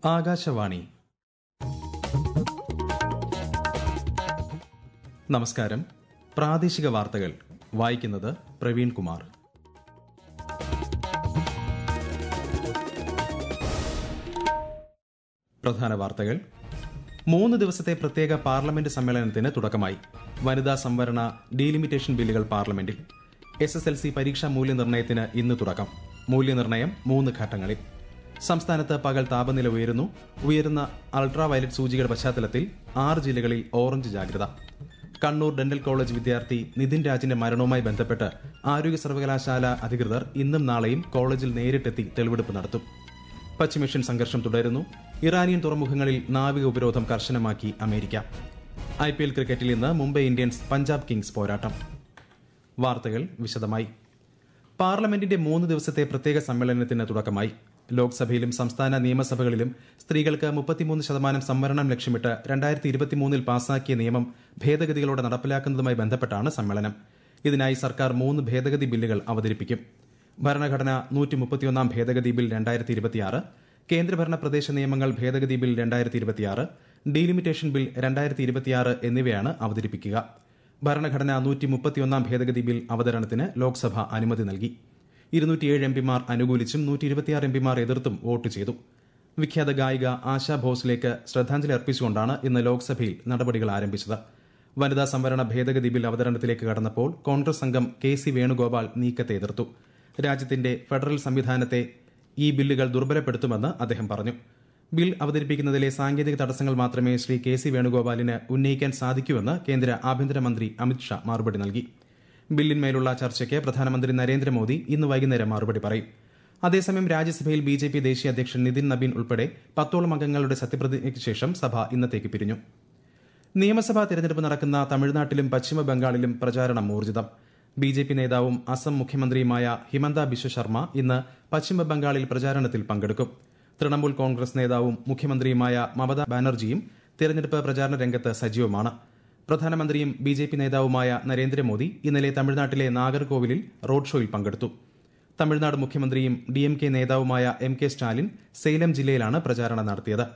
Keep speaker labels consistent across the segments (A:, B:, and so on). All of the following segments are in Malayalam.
A: ആകാശവാണി നമസ്കാരം പ്രാദേശിക വാർത്തകൾ വായിക്കുന്നത് പ്രവീൺ കുമാർ പ്രധാന വാർത്തകൾ മൂന്ന് ദിവസത്തെ പ്രത്യേക പാർലമെന്റ് സമ്മേളനത്തിന് തുടക്കമായി വനിതാ സംവരണ ഡീലിമിറ്റേഷൻ ബില്ലുകൾ പാർലമെന്റിൽ എസ് എസ് എൽ സി പരീക്ഷാ മൂല്യനിർണ്ണയത്തിന് ഇന്ന് തുടക്കം മൂല്യനിർണ്ണയം മൂന്ന് ഘട്ടങ്ങളിൽ സംസ്ഥാനത്ത് പകൽ താപനില ഉയരുന്നു ഉയരുന്ന അൾട്രാ വയലറ്റ് സൂചികയുടെ പശ്ചാത്തലത്തിൽ ആറ് ജില്ലകളിൽ ഓറഞ്ച് ജാഗ്രത കണ്ണൂർ ഡെന്റൽ കോളേജ് വിദ്യാർത്ഥി നിതിൻ രാജിന്റെ മരണവുമായി ബന്ധപ്പെട്ട് ആരോഗ്യ സർവകലാശാല അധികൃതർ ഇന്നും നാളെയും കോളേജിൽ നേരിട്ടെത്തി തെളിവെടുപ്പ് നടത്തും പശ്ചിമേഷ്യൻ സംഘർഷം തുടരുന്നു ഇറാനിയൻ തുറമുഖങ്ങളിൽ നാവിക ഉപരോധം കർശനമാക്കി അമേരിക്ക ഐ പി എൽ ക്രിക്കറ്റിൽ ഇന്ന് മുംബൈ ഇന്ത്യൻസ് പഞ്ചാബ് കിങ്സ് പോരാട്ടം വാർത്തകൾ വിശദമായി പാർലമെന്റിന്റെ മൂന്ന് ദിവസത്തെ പ്രത്യേക സമ്മേളനത്തിന് തുടക്കമായി ലോക്സഭയിലും സംസ്ഥാന നിയമസഭകളിലും സ്ത്രീകൾക്ക് മുപ്പത്തിമൂന്ന് ശതമാനം സംവരണം ലക്ഷ്യമിട്ട് രണ്ടായിരത്തി ഇരുപത്തിമൂന്നിൽ പാസാക്കിയ നിയമം ഭേദഗതികളോടെ നടപ്പിലാക്കുന്നതുമായി ബന്ധപ്പെട്ടാണ് സമ്മേളനം ഇതിനായി സർക്കാർ മൂന്ന് ഭേദഗതി ബില്ലുകൾ അവതരിപ്പിക്കും ഭരണഘടന നൂറ്റി മുപ്പത്തിയൊന്നാം ഭേദഗതി ബിൽ രണ്ടായിരത്തി ഇരുപത്തിയാറ് കേന്ദ്രഭരണ പ്രദേശ നിയമങ്ങൾ ഭേദഗതി ബിൽ രണ്ടായിരത്തി ഇരുപത്തിയാറ് ഡീലിമിറ്റേഷൻ ബിൽ രണ്ടായിരത്തി ഇരുപത്തിയാറ് എന്നിവയാണ് അവതരിപ്പിക്കുക ഭരണഘടന നൂറ്റി മുപ്പത്തിയൊന്നാം ഭേദഗതി ബിൽ അവതരണത്തിന് ലോക്സഭ അനുമതി നൽകി ഇരുന്നൂറ്റിയേഴ് എംപിമാർ അനുകൂലിച്ചും നൂറ്റി ഇരുപത്തിയാറ് എംപിമാർ എതിർത്തും വോട്ട് ചെയ്തു വിഖ്യാത ഗായിക ആശാ ഭോസ്ലേക്ക് ശ്രദ്ധാഞ്ജലി അർപ്പിച്ചുകൊണ്ടാണ് ഇന്ന് ലോക്സഭയിൽ നടപടികൾ ആരംഭിച്ചത് വനിതാ സംവരണ ഭേദഗതി ബിൽ അവതരണത്തിലേക്ക് കടന്നപ്പോൾ കോൺഗ്രസ് അംഗം കെ സി വേണുഗോപാൽ നീക്കത്തെ എതിർത്തു രാജ്യത്തിന്റെ ഫെഡറൽ സംവിധാനത്തെ ഈ ബില്ലുകൾ ദുർബലപ്പെടുത്തുമെന്ന് അദ്ദേഹം പറഞ്ഞു ബിൽ അവതരിപ്പിക്കുന്നതിലെ സാങ്കേതിക തടസ്സങ്ങൾ മാത്രമേ ശ്രീ കെ സി വേണുഗോപാലിന് ഉന്നയിക്കാൻ സാധിക്കൂവെന്ന് കേന്ദ്ര ആഭ്യന്തരമന്ത്രി അമിത്ഷാ മറുപടി നൽകി ബില്ലിന്മേലുള്ള ചർച്ചയ്ക്ക് പ്രധാനമന്ത്രി നരേന്ദ്രമോദി ഇന്ന് വൈകുന്നേരം മറുപടി പറയും അതേസമയം രാജ്യസഭയിൽ ബി ജെ പി ദേശീയ അധ്യക്ഷൻ നിതിൻ നബീൻ ഉൾപ്പെടെ പത്തോളം അംഗങ്ങളുടെ സത്യപ്രതിജ്ഞയ്ക്ക് ശേഷം സഭ ഇന്നത്തേക്ക് പിരിഞ്ഞു നിയമസഭാ തെരഞ്ഞെടുപ്പ് നടക്കുന്ന തമിഴ്നാട്ടിലും പശ്ചിമ ബംഗാളിലും പ്രചാരണം ഊർജിതം ബി ജെ പി നേതാവും അസം മുഖ്യമന്ത്രിയുമായ ഹിമന്ത ബിശ്വ ശർമ്മ ഇന്ന് പശ്ചിമ ബംഗാളിൽ പ്രചാരണത്തിൽ പങ്കെടുക്കും തൃണമൂൽ കോൺഗ്രസ് നേതാവും മുഖ്യമന്ത്രിയുമായ മമതാ ബാനർജിയും തെരഞ്ഞെടുപ്പ് പ്രചാരണ രംഗത്ത് സജീവമാണ് പ്രധാനമന്ത്രിയും ബി ജെ പി നേതാവുമായ നരേന്ദ്രമോദി ഇന്നലെ തമിഴ്നാട്ടിലെ നാഗർകോവിലിൽ റോഡ് ഷോയിൽ പങ്കെടുത്തു തമിഴ്നാട് മുഖ്യമന്ത്രിയും ഡി എം കെ നേതാവുമായ എം കെ സ്റ്റാലിൻ സേലം ജില്ലയിലാണ് പ്രചാരണം നടത്തിയത്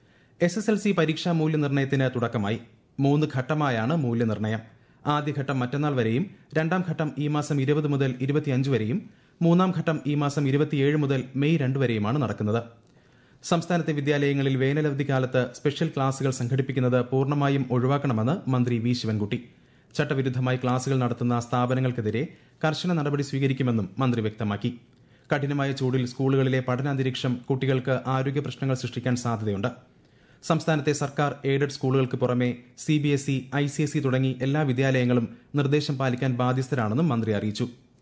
A: എസ് എസ് എൽ സി പരീക്ഷാ മൂല്യനിർണ്ണയത്തിന് തുടക്കമായി മൂന്ന് ഘട്ടമായാണ് മൂല്യനിർണ്ണയം ആദ്യഘട്ടം മറ്റന്നാൾ വരെയും രണ്ടാം ഘട്ടം ഈ മാസം ഇരുപത് മുതൽ ഇരുപത്തിയഞ്ച് വരെയും മൂന്നാം ഘട്ടം ഈ മാസം ഇരുപത്തിയേഴ് മുതൽ മെയ് രണ്ട് വരെയുമാണ് നടക്കുന്നത് സംസ്ഥാനത്തെ വിദ്യാലയങ്ങളിൽ വേനലവധി കാലത്ത് സ്പെഷ്യൽ ക്ലാസുകൾ സംഘടിപ്പിക്കുന്നത് പൂർണ്ണമായും ഒഴിവാക്കണമെന്ന് മന്ത്രി വി ശിവൻകുട്ടി ചട്ടവിരുദ്ധമായി ക്ലാസുകൾ നടത്തുന്ന സ്ഥാപനങ്ങൾക്കെതിരെ കർശന നടപടി സ്വീകരിക്കുമെന്നും മന്ത്രി വ്യക്തമാക്കി കഠിനമായ ചൂടിൽ സ്കൂളുകളിലെ പഠനാന്തരീക്ഷം കുട്ടികൾക്ക് ആരോഗ്യ പ്രശ്നങ്ങൾ സൃഷ്ടിക്കാൻ സാധ്യതയുണ്ട് സംസ്ഥാനത്തെ സർക്കാർ എയ്ഡഡ് സ്കൂളുകൾക്ക് പുറമെ C B S E I C S E തുടങ്ങി എല്ലാ വിദ്യാലയങ്ങളും നിർദ്ദേശം പാലിക്കാൻ ബാധ്യസ്ഥരാണെന്നും മന്ത്രി അറിയിച്ചു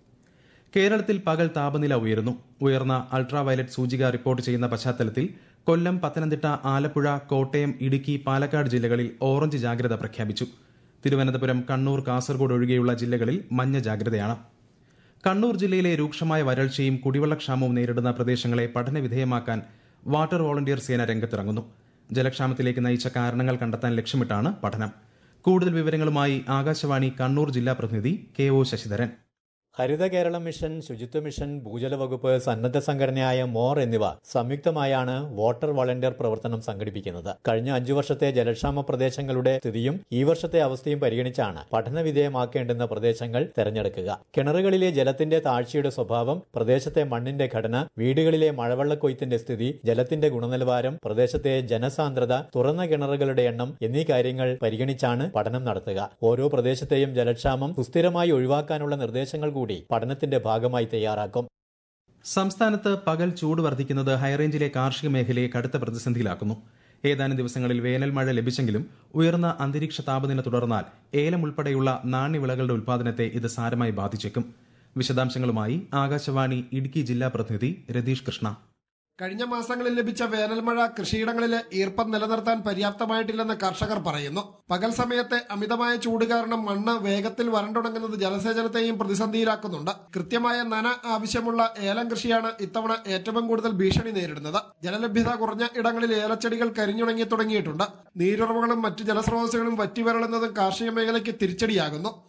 A: കേരളത്തിൽ പകൽ താപനില ഉയരുന്നു ഉയർന്ന അൾട്രാ വയലറ്റ് സൂചിക റിപ്പോർട്ട് ചെയ്യുന്ന പശ്ചാത്തലത്തിൽ കൊല്ലം പത്തനംതിട്ട ആലപ്പുഴ കോട്ടയം ഇടുക്കി പാലക്കാട് ജില്ലകളിൽ ഓറഞ്ച് ജാഗ്രത പ്രഖ്യാപിച്ചു തിരുവനന്തപുരം കണ്ണൂർ കാസർഗോഡ് ഒഴികെയുള്ള ജില്ലകളിൽ മഞ്ഞ ജാഗ്രതയാണ് കണ്ണൂർ ജില്ലയിലെ രൂക്ഷമായ വരൾച്ചയും കുടിവെള്ളക്ഷാമവും നേരിടുന്ന പ്രദേശങ്ങളെ പഠനവിധേയമാക്കാൻ വാട്ടർ വോളണ്ടിയർ സേന രംഗത്തിറങ്ങുന്നു ജലക്ഷാമത്തിലേക്ക് നയിച്ച കാരണങ്ങൾ കണ്ടെത്താൻ ലക്ഷ്യമിട്ടാണ് പഠനം കൂടുതൽ വിവരങ്ങളുമായി ആകാശവാണി കണ്ണൂർ ജില്ലാ പ്രതിനിധി K O Sasidharan
B: Haritha Keralam mission ശുചിത്വ മിഷൻ ഭൂജല വകുപ്പ് സന്നദ്ധ സംഘടനയായ മോർ എന്നിവ സംയുക്തമായാണ് വാട്ടർ വളണ്ടിയർ പ്രവർത്തനം സംഘടിപ്പിക്കുന്നത് കഴിഞ്ഞ അഞ്ചു വർഷത്തെ ജലക്ഷാമ പ്രദേശങ്ങളുടെ സ്ഥിതിയും ഈ വർഷത്തെ അവസ്ഥയും പരിഗണിച്ചാണ് പഠന വിധേയമാക്കേണ്ടുന്ന പ്രദേശങ്ങൾ തെരഞ്ഞെടുക്കുക കിണറുകളിലെ ജലത്തിന്റെ താഴ്ചയുടെ സ്വഭാവം പ്രദേശത്തെ മണ്ണിന്റെ ഘടന വീടുകളിലെ മഴവെള്ളക്കൊയ്ത്തിന്റെ സ്ഥിതി ജലത്തിന്റെ ഗുണനിലവാരം പ്രദേശത്തെ ജനസാന്ദ്രത തുറന്ന കിണറുകളുടെ എണ്ണം എന്നീ കാര്യങ്ങൾ പരിഗണിച്ചാണ് പഠനം നടത്തുക ഓരോ പ്രദേശത്തെയും ജലക്ഷാമം സുസ്ഥിരമായി ഒഴിവാക്കാനുള്ള നിർദ്ദേശങ്ങൾ കൂടി പഠനത്തിന്റെ ഭാഗമായി തയ്യാറാക്കും
A: സംസ്ഥാനത്ത് പകൽ ചൂട് വർദ്ധിക്കുന്നത് ഹൈറേഞ്ചിലെ കാർഷിക മേഖലയെ കടുത്ത പ്രതിസന്ധിയിലാക്കുന്നു ഏതാനും ദിവസങ്ങളിൽ വേനൽ മഴ ലഭിച്ചെങ്കിലും ഉയർന്ന അന്തരീക്ഷ താപനില തുടർന്നാൽ ഏലം ഉൾപ്പെടെയുള്ള നാണ്യവിളകളുടെ ഉൽപാദനത്തെ ഇത് സാരമായി ബാധിച്ചേക്കും വിശദാംശങ്ങളുമായി ആകാശവാണി ഇടുക്കി ജില്ലാ പ്രതിനിധി രതീഷ് കൃഷ്ണ
C: കഴിഞ്ഞ മാസങ്ങളിൽ ലഭിച്ച വേനൽമഴ കൃഷിയിടങ്ങളിലെ ഈർപ്പം നിലനിർത്താൻ പര്യാപ്തമായിട്ടില്ലെന്ന് കർഷകർ പറയുന്നു പകൽ സമയത്തെ അമിതമായ ചൂട് കാരണം മണ്ണ് വേഗത്തിൽ വരണ്ടുണങ്ങുന്നത് ജലസേചനത്തെയും പ്രതിസന്ധിയിലാക്കുന്നുണ്ട് കൃത്യമായ നന ആവശ്യമുള്ള ഏലം കൃഷിയാണ് ഇത്തവണ ഏറ്റവും കൂടുതൽ ഭീഷണി നേരിടുന്നത് ജലലഭ്യത കുറഞ്ഞ ഇടങ്ങളിൽ ഏലച്ചെടികൾ കരിഞ്ഞുണങ്ങി തുടങ്ങിയിട്ടുണ്ട് നീരുറവുകളും മറ്റു ജലസ്രോതസ്സുകളും വറ്റിവരളുന്നതും കാർഷിക മേഖലയ്ക്ക് തിരിച്ചടിയാകുന്നു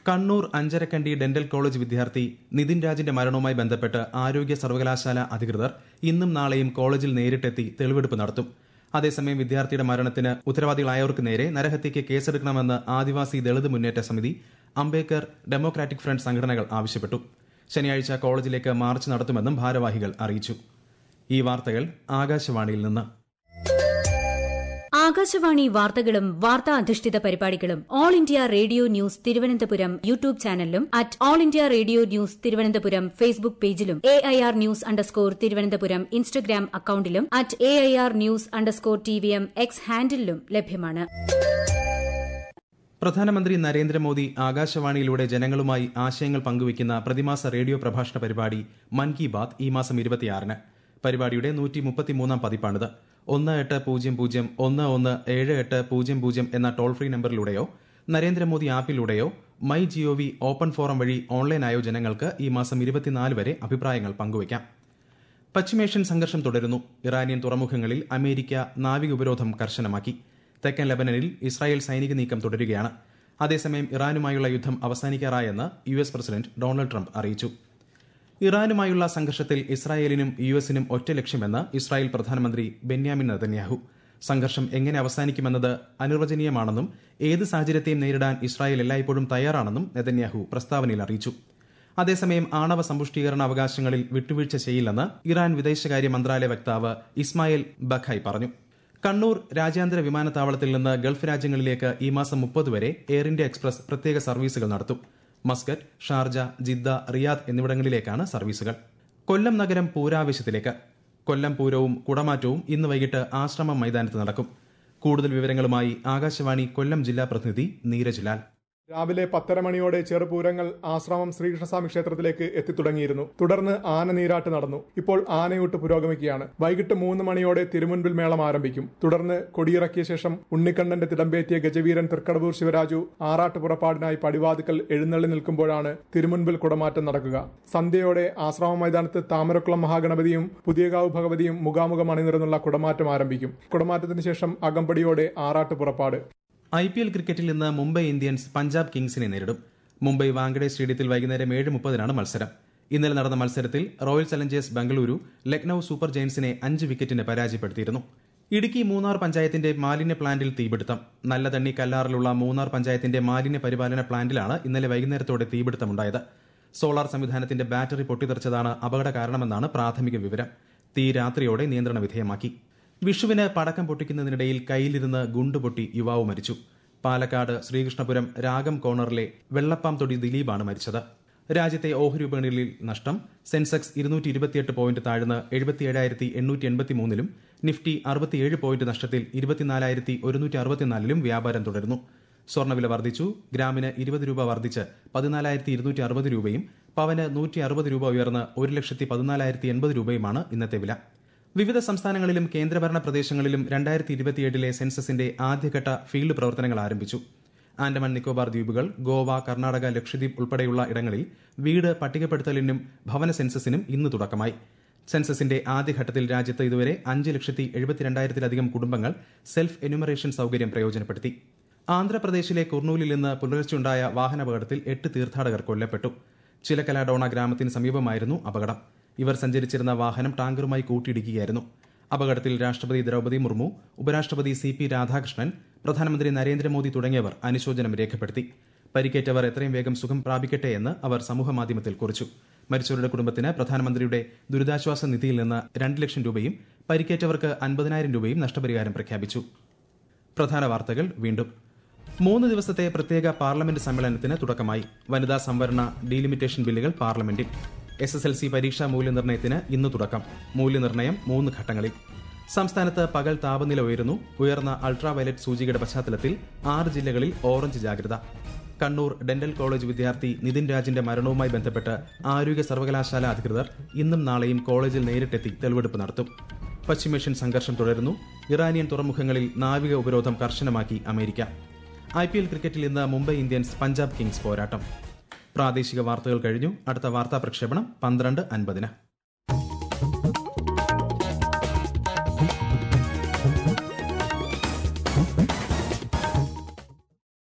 A: കണ്ണൂർ അഞ്ചരക്കണ്ടി ഡെന്റൽ കോളേജ് വിദ്യാർത്ഥി നിതിൻ രാജിന്റെ മരണവുമായി ബന്ധപ്പെട്ട് ആരോഗ്യ സർവകലാശാല അധികൃതർ ഇന്നും നാളെയും കോളേജിൽ നേരിട്ടെത്തി തെളിവെടുപ്പ് നടത്തും അതേസമയം വിദ്യാർത്ഥിയുടെ മരണത്തിന് ഉത്തരവാദികളായവർക്ക് നേരെ നരഹത്യയ്ക്ക് കേസെടുക്കണമെന്ന് ആദിവാസി ദളിത് മുന്നേറ്റ സമിതി അംബേദ്കർ ഡെമോക്രാറ്റിക് ഫ്രണ്ട് സംഘടനകൾ ആവശ്യപ്പെട്ടു ശനിയാഴ്ച കോളേജിലേക്ക് മാർച്ച് നടത്തുമെന്നും ഭാരവാഹികൾ അറിയിച്ചു ഈ വാർത്തകൾ ആകാശവാണിയിൽ നിന്ന്
D: ആകാശവാണി വാർത്തകളും വാർത്താ അധിഷ്ഠിത പരിപാടികളും all India radio news Thiruvananthapuram YouTube ചാനലിലും at all India radio news Thiruvananthapuram Facebook പേജിലും A I R news underscore Thiruvananthapuram Instagram അക്കൌണ്ടിലും at A I R news underscore T V M X ഹാൻഡിലും ലഭ്യമാണ്
A: പ്രധാനമന്ത്രി നരേന്ദ്രമോദി ആകാശവാണിയിലൂടെ ജനങ്ങളുമായി ആശയങ്ങൾ പങ്കുവയ്ക്കുന്ന പ്രതിമാസ റേഡിയോ പ്രഭാഷണ പരിപാടി മൻ കി ബാത് ഈ മാസം ഇരുപത്തിയാറിന് പരിപാടിയുടെ നൂറ്റി മുപ്പത്തിമൂന്നാം പതിപ്പാണിത് ഒന്ന് എട്ട് പൂജ്യം പൂജ്യം ഒന്ന് ഒന്ന് ഏഴ് എട്ട് പൂജ്യം പൂജ്യം എന്ന ടോൾ ഫ്രീ നമ്പറിലൂടെയോ നരേന്ദ്രമോദി ആപ്പിലൂടെയോ മൈ ജിഒവി ഓപ്പൺ ഫോറം വഴി ഓൺലൈനായോ ജനങ്ങൾക്ക് ഈ മാസം ഇരുപത്തിനാല് വരെ അഭിപ്രായങ്ങൾ പങ്കുവയ്ക്കാം പശ്ചിമേഷ്യൻ സംഘർഷം തുടരുന്നു ഇറാനിയൻ തുറമുഖങ്ങളിൽ അമേരിക്ക നാവിക ഉപരോധം കർശനമാക്കി തെക്കൻ ലബനനിൽ ഇസ്രായേൽ സൈനിക നീക്കം തുടരുകയാണ് അതേസമയം ഇറാനുമായുള്ള യുദ്ധം അവസാനിക്കാറായെന്ന് U S president Donald Trump അറിയിച്ചു ഇറാനുമായുള്ള സംഘർഷത്തിൽ ഇസ്രായേലിനും യു എസിനും ഒറ്റ ലക്ഷ്യമെന്ന് ഇസ്രായേൽ പ്രധാനമന്ത്രി ബെന്യാമിൻ നെതന്യാഹു സംഘർഷം എങ്ങനെ അവസാനിക്കുമെന്നത് അനിർവചനീയമാണെന്നും ഏത് സാഹചര്യത്തെയും നേരിടാൻ ഇസ്രായേൽ എല്ലായ്പ്പോഴും തയ്യാറാണെന്നും നെതന്യാഹു പ്രസ്താവനയിൽ അറിയിച്ചു അതേസമയം ആണവ സമ്പുഷ്ടീകരണ അവകാശങ്ങളിൽ വിട്ടുവീഴ്ച ചെയ്യില്ലെന്ന് ഇറാൻ വിദേശകാര്യ മന്ത്രാലയ വക്താവ് ഇസ്മായിൽ ബഖായ് പറഞ്ഞു കണ്ണൂർ രാജ്യാന്തര വിമാനത്താവളത്തിൽ നിന്ന് ഗൾഫ് രാജ്യങ്ങളിലേക്ക് ഈ മാസം മുപ്പത് വരെ എയർ ഇന്ത്യ എക്സ്പ്രസ് പ്രത്യേക സർവീസുകൾ നടത്തും മസ്കറ്റ് ഷാർജ ജിദ്ദ റിയാദ് എന്നിവിടങ്ങളിലേക്കാണ് സർവീസുകൾ കൊല്ലം നഗരം പൂരാവേശത്തിലേക്ക് കൊല്ലം പൂരവും കുടമാറ്റവും ഇന്ന് വൈകിട്ട് ആശ്രമം മൈതാനത്ത് നടക്കും കൂടുതൽ വിവരങ്ങളുമായി ആകാശവാണി കൊല്ലം ജില്ലാ പ്രതിനിധി നീരജ് ലാൽ
E: രാവിലെ പത്തര മണിയോടെ ചെറുപൂരങ്ങൾ ആശ്രമം ശ്രീകൃഷ്ണസ്വാമി ക്ഷേത്രത്തിലേക്ക് എത്തിത്തുടങ്ങിയിരുന്നു തുടർന്ന് ആന നീരാട്ട് നടന്നു ഇപ്പോൾ ആനയൂട്ട് പുരോഗമിക്കുകയാണ് വൈകിട്ട് മൂന്ന് മണിയോടെ തിരുമുൻപിൽ മേളം ആരംഭിക്കും തുടർന്ന് കൊടിയിറക്കിയ ശേഷം ഉണ്ണിക്കണ്ണന്റെ തിടമ്പേറ്റിയ ഗജവീരൻ തൃക്കടവൂർ ശിവരാജു ആറാട്ട് പുറപ്പാടിനായി പടിവാതുക്കൽ എഴുന്നള്ളി നിൽക്കുമ്പോഴാണ് തിരുമുൻപിൽ കുടമാറ്റം നടക്കുക സന്ധ്യയോടെ ആശ്രമ മൈതാനത്ത് താമരക്കുളം മഹാഗണപതിയും പുതിയകാവ് ഭഗവതിയും മുഖാമുഖം അണിനിരന്നുള്ള കുടമാറ്റം ആരംഭിക്കും കുടമാറ്റത്തിന് ശേഷം അകമ്പടിയോടെ ആറാട്ട് പുറപ്പാട്
A: ഐ പി എൽ ക്രിക്കറ്റിൽ ഇന്ന് മുംബൈ ഇന്ത്യൻസ് പഞ്ചാബ് കിങ്സിനെ നേരിടും മുംബൈ വാങ്കഡെ സ്റ്റേഡിയത്തിൽ വൈകുന്നേരം ഏഴ് മുപ്പതിനാണ് മത്സരം ഇന്നലെ നടന്ന മത്സരത്തിൽ royal challengers Bengaluru Lucknow super ജയൻസിനെ അഞ്ച് വിക്കറ്റിന് പരാജയപ്പെടുത്തിയിരുന്നു ഇടുക്കി മൂന്നാർ പഞ്ചായത്തിന്റെ മാലിന്യ പ്ലാന്റിൽ തീപിടുത്തം നല്ല തണ്ണി കല്ലാറിലുള്ള മൂന്നാർ പഞ്ചായത്തിന്റെ മാലിന്യ പരിപാലന പ്ലാന്റിലാണ് ഇന്നലെ വൈകുന്നേരത്തോടെ തീപിടുത്തമുണ്ടായത് സോളാർ സംവിധാനത്തിന്റെ ബാറ്ററി പൊട്ടിത്തെറിച്ചതാണ് അപകട കാരണമെന്നാണ് പ്രാഥമിക വിവരം തീ രാത്രിയോടെ നിയന്ത്രണ വിധേയമാക്കി വിഷുവിന് പടക്കം പൊട്ടിക്കുന്നതിനിടയിൽ കയ്യിലിരുന്ന് ഗുണ്ടുപൊട്ടി യുവാവ് മരിച്ചു പാലക്കാട് ശ്രീകൃഷ്ണപുരം രാഗം കോർണറിലെ വെള്ളപ്പാം തൊടി ദിലീപാണ് മരിച്ചത് രാജ്യത്തെ ഓഹരി വിപണികളിൽ നഷ്ടം സെൻസെക്സ് ഇരുന്നൂറ്റി ഇരുപത്തിയെട്ട് പോയിന്റ് താഴ്ന്ന് എഴുപത്തിയേഴായിരത്തി എണ്ണൂറ്റി എൺപത്തിമൂന്നിലും നിഫ്റ്റി അറുപത്തിയേഴ് പോയിന്റ് നഷ്ടത്തിൽ ഇരുപത്തിനാലായിരത്തി ഒരുന്നൂറ്റി അറുപത്തിനാലിലും വ്യാപാരം തുടരുന്നു സ്വർണ്ണവില വർദ്ധിച്ചു ഗ്രാമിന് ഇരുപത് രൂപ വർദ്ധിച്ച് പതിനാലായിരത്തി ഇരുന്നൂറ്റി അറുപത് രൂപയും പവന് നൂറ്റി അറുപത് രൂപ ഉയർന്ന് ഒരു ലക്ഷത്തി പതിനാലായിരത്തി എൺപത് രൂപയുമാണ് ഇന്നത്തെ വില വിവിധ സംസ്ഥാനങ്ങളിലും കേന്ദ്രഭരണ പ്രദേശങ്ങളിലും രണ്ടായിരത്തി ഇരുപത്തിയേഴിലെ സെൻസസിന്റെ ആദ്യഘട്ട ഫീൽഡ് പ്രവർത്തനങ്ങൾ ആരംഭിച്ചു ആൻഡമാൻ നിക്കോബാർ ദ്വീപുകൾ ഗോവ കർണാടക ലക്ഷദ്വീപ് ഉൾപ്പെടെയുള്ള ഇടങ്ങളിൽ വീട് പട്ടികപ്പെടുത്തലിനും ഭവന സെൻസസിനും ഇന്ന് തുടക്കമായി സെൻസസിന്റെ ആദ്യഘട്ടത്തിൽ രാജ്യത്ത് ഇതുവരെ അഞ്ച് ലക്ഷത്തി എഴുപത്തിരണ്ടായിരത്തിലധികം കുടുംബങ്ങൾ സെൽഫ് എന്യൂമറേഷൻ സൌകര്യം പ്രയോജനപ്പെടുത്തി ആന്ധ്രാപ്രദേശിലെ കുർണൂലിൽ നിന്ന് പുലർച്ചെയുണ്ടായ വാഹനാപകടത്തിൽ എട്ട് തീർത്ഥാടകർ കൊല്ലപ്പെട്ടു ചിലക്കലാഡോണ ഗ്രാമത്തിന് സമീപമായിരുന്നു അപകടം ഇവർ സഞ്ചരിച്ചിരുന്ന വാഹനം ടാങ്കറുമായി കൂട്ടിയിടിക്കുകയായിരുന്നു അപകടത്തിൽ രാഷ്ട്രപതി ദ്രൌപദി മുർമു ഉപരാഷ്ട്രപതി സി പി രാധാകൃഷ്ണൻ പ്രധാനമന്ത്രി നരേന്ദ്രമോദി തുടങ്ങിയവർ അനുശോചനം രേഖപ്പെടുത്തി പരിക്കേറ്റവർ എത്രയും വേഗം സുഖം പ്രാപിക്കട്ടെ എന്ന് അവർ സമൂഹമാധ്യമത്തിൽ കുറിച്ചു മരിച്ചവരുടെ കുടുംബത്തിന് പ്രധാനമന്ത്രിയുടെ ദുരിതാശ്വാസ നിധിയിൽ നിന്ന് രണ്ട് ലക്ഷം രൂപയും പരിക്കേറ്റവർക്ക് അൻപതിനായിരം രൂപയും നഷ്ടപരിഹാരം പ്രഖ്യാപിച്ചു പ്രധാന വാർത്തകൾ വീണ്ടും മൂന്ന് ദിവസത്തെ പ്രത്യേക പാർലമെന്റ് സമ്മേളനത്തിന് തുടക്കമായി വനിതാ സംവരണ ഡീലിമിറ്റേഷൻ ബില്ലുകൾ പാർലമെന്റിൽ എസ് എസ് എൽ സി പരീക്ഷാ മൂല്യനിർണ്ണയത്തിന് ഇന്ന് തുടക്കം മൂല്യനിർണ്ണയം മൂന്ന് ഘട്ടങ്ങളിൽ സംസ്ഥാനത്ത് പകൽ താപനില ഉയരുന്നു ഉയർന്ന അൾട്രാവയലറ്റ് സൂചികയുടെ പശ്ചാത്തലത്തിൽ ആറ് ജില്ലകളിൽ ഓറഞ്ച് ജാഗ്രത കണ്ണൂർ ഡെന്റൽ കോളേജ് വിദ്യാർത്ഥി നിതിൻ രാജിന്റെ മരണവുമായി ബന്ധപ്പെട്ട് ആരോഗ്യ സർവകലാശാല അധികൃതർ ഇന്നും നാളെയും കോളേജിൽ നേരിട്ടെത്തി തെളിവെടുപ്പ് നടത്തും പശ്ചിമേഷ്യൻ സംഘർഷം തുടരുന്നു ഇറാനിയൻ തുറമുഖങ്ങളിൽ നാവിക ഉപരോധം കർശനമാക്കി അമേരിക്ക ഐ പി എൽ ക്രിക്കറ്റിൽ ഇന്ന് മുംബൈ ഇന്ത്യൻസ് പഞ്ചാബ് കിങ്സ് പോരാട്ടം പ്രാദേശിക വാർത്തകൾ കഴിഞ്ഞു അടുത്ത വാർത്താ പ്രക്ഷേപണം പന്ത്രണ്ട് അൻപതിന്